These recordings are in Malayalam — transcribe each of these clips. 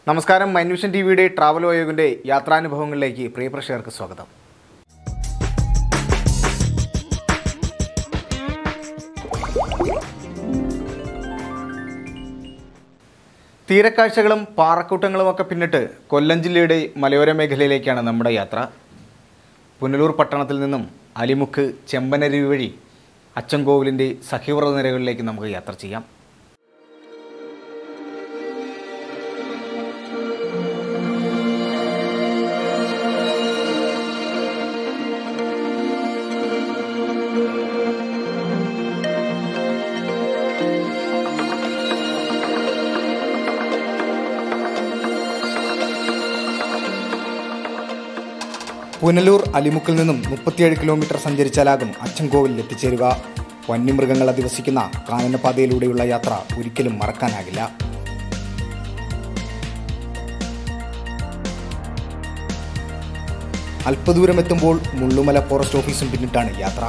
നമസ്കാരം മൈൻവിഷൻ ടി വിയുടെ ട്രാവൽ വയോഗിൻ്റെ യാത്രാനുഭവങ്ങളിലേക്ക് പ്രിയ പ്രേക്ഷകർക്ക് സ്വാഗതം തീരക്കാഴ്ചകളും പാറക്കൂട്ടങ്ങളുമൊക്കെ പിന്നിട്ട് കൊല്ലം ജില്ലയുടെ മലയോര മേഖലയിലേക്കാണ് നമ്മുടെ യാത്ര പുനലൂർ പട്ടണത്തിൽ നിന്നും അലിമുക്ക് ചെമ്പനരുവി വഴി അച്ചൻകോവിലിൻ്റെ സഖ്യവ്രത നിരകളിലേക്ക് നമുക്ക് യാത്ര ചെയ്യാം പുനലൂർ അലിമുക്കിൽ നിന്നും മുപ്പത്തിയേഴ് കിലോമീറ്റർ സഞ്ചരിച്ചാലാകും അച്ചൻകോവിലിൽ എത്തിച്ചേരുക വന്യമൃഗങ്ങൾ അധിവസിക്കുന്ന കാനനപാതയിലൂടെയുള്ള യാത്ര ഒരിക്കലും മറക്കാനാകില്ല അല്പദൂരം എത്തുമ്പോൾ മുള്ളുമല ഫോറസ്റ്റ് ഓഫീസും പിന്നിട്ടാണ് യാത്ര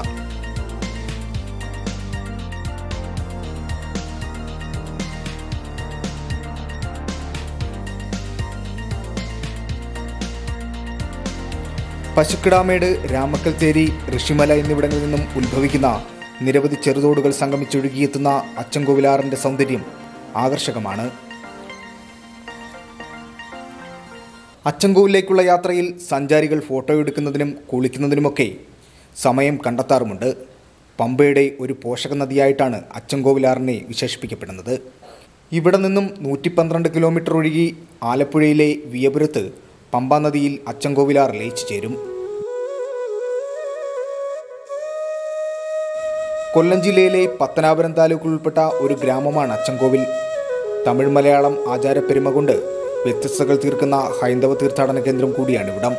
പശുക്കിടാമേട് രാമക്കൽത്തേരി ഋഷിമല എന്നിവിടങ്ങളിൽ നിന്നും ഉത്ഭവിക്കുന്ന നിരവധി ചെറുതോടുകൾ സംഗമിച്ചൊഴുകിയെത്തുന്ന അച്ചൻകോവിലാറിന്റെ സൗന്ദര്യം ആകർഷകമാണ് അച്ചൻകോവിലേക്കുള്ള യാത്രയിൽ സഞ്ചാരികൾ ഫോട്ടോ എടുക്കുന്നതിനും കുളിക്കുന്നതിനുമൊക്കെ സമയം കണ്ടെത്താറുമുണ്ട് പമ്പയുടെ ഒരു പോഷക നദിയായിട്ടാണ് അച്ചൻകോവിലാറിനെ വിശേഷിപ്പിക്കപ്പെടുന്നത് ഇവിടെ നിന്നും നൂറ്റി പന്ത്രണ്ട് കിലോമീറ്റർ ഒഴുകി ആലപ്പുഴയിലെ വിയപുരത്ത് പമ്പാ നദിയിൽ അച്ചൻകോവിലാർ ലയിച്ചു ചേരും കൊല്ലം ജില്ലയിലെ പത്തനാപുരം താലൂക്കിൽ ഉൾപ്പെട്ട ഒരു ഗ്രാമമാണ് അച്ചൻകോവിൽ തമിഴ് മലയാളം ആചാരപ്പെരുമ കൊണ്ട് വ്യത്യസ്തകൾ തീർക്കുന്ന ഹൈന്ദവ തീർത്ഥാടന കേന്ദ്രം കൂടിയാണ് ഇവിടം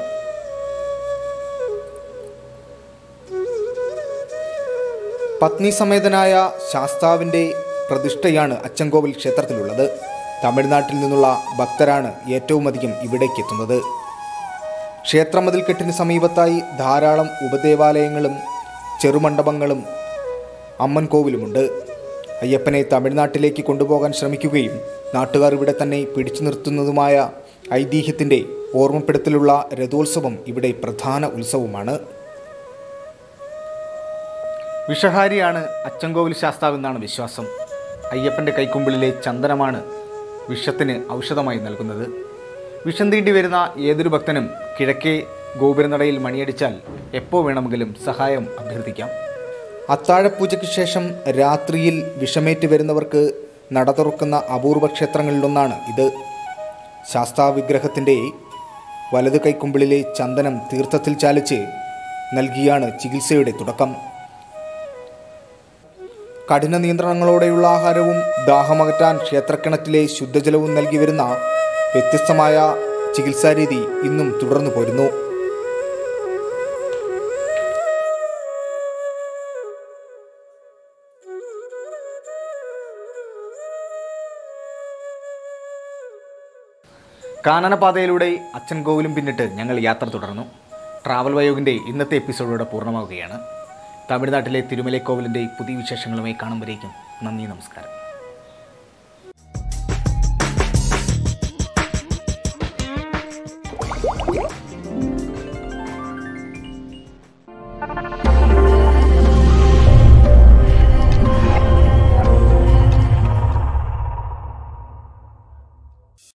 പത്നി സമേതനായ ശാസ്താവിൻ്റെ പ്രതിഷ്ഠയാണ് അച്ചൻകോവിൽ ക്ഷേത്രത്തിലുള്ളത് തമിഴ്നാട്ടിൽ നിന്നുള്ള ഭക്തരാണ് ഏറ്റവും അധികം ഇവിടേക്ക് എത്തുന്നത് ക്ഷേത്രമതിൽക്കെട്ടിന് സമീപത്തായി ധാരാളം ഉപദേവാലയങ്ങളും ചെറുമണ്ഡപങ്ങളും അമ്മൻ കോവിലുമുണ്ട് അയ്യപ്പനെ തമിഴ്നാട്ടിലേക്ക് കൊണ്ടുപോകാൻ ശ്രമിക്കുകയും നാട്ടുകാർ ഇവിടെ തന്നെ പിടിച്ചു നിർത്തുന്നതുമായ ഐതിഹ്യത്തിൻ്റെ ഓർമ്മപ്പെടുത്തലുള്ള രഥോത്സവം ഇവിടെ പ്രധാന ഉത്സവമാണ് വിഷഹാരിയാണ് അച്ചൻകോവിൽ ശാസ്താവ് എന്നാണ് വിശ്വാസം അയ്യപ്പൻ്റെ കൈക്കുമ്പിളിലെ ചന്ദനമാണ് വിഷത്തിന് ഔഷധമായി നൽകുന്നത് വിഷം തീണ്ടി വരുന്ന ഏതൊരു ഭക്തനും കിഴക്കേ ഗോപുരനടയിൽ മണിയടിച്ചാൽ എപ്പോൾ വേണമെങ്കിലും സഹായം അഭ്യർത്ഥിക്കാം അത്താഴപൂജയ്ക്ക് ശേഷം രാത്രിയിൽ വിഷമേറ്റ് വരുന്നവർക്ക് നട തുറക്കുന്ന അപൂർവ ക്ഷേത്രങ്ങളിലൊന്നാണ് ഇത് ശാസ്താ വിഗ്രഹത്തിൻ്റെ വലതു കൈക്കുമ്പിളിലെ ചന്ദനം തീർത്ഥത്തിൽ ചാലിച്ച് നൽകിയാണ് ചികിത്സയുടെ തുടക്കം കഠിന നിയന്ത്രണങ്ങളോടെയുള്ള ആഹാരവും ദാഹമകറ്റാൻ ക്ഷേത്രക്കിണറ്റിലെ ശുദ്ധജലവും നൽകി വരുന്ന വ്യത്യസ്തമായ ചികിത്സാരീതി ഇന്നും തുടർന്നു പോരുന്നു കാനനപാതയിലൂടെ അച്ചൻകോവിലും പിന്നിട്ട് ഞങ്ങൾ യാത്ര തുടർന്നു ട്രാവൽ വയോഗിൻ്റെ ഇന്നത്തെ എപ്പിസോഡോടെ പൂർണ്ണമാവുകയാണ് തമിഴ്നാട്ടിലെ തിരുമലൈക്കോവിലിൻ്റെ പുതിയ വിശേഷങ്ങളുമായി കാണുമ്പോഴേക്കും നന്ദി നമസ്കാരം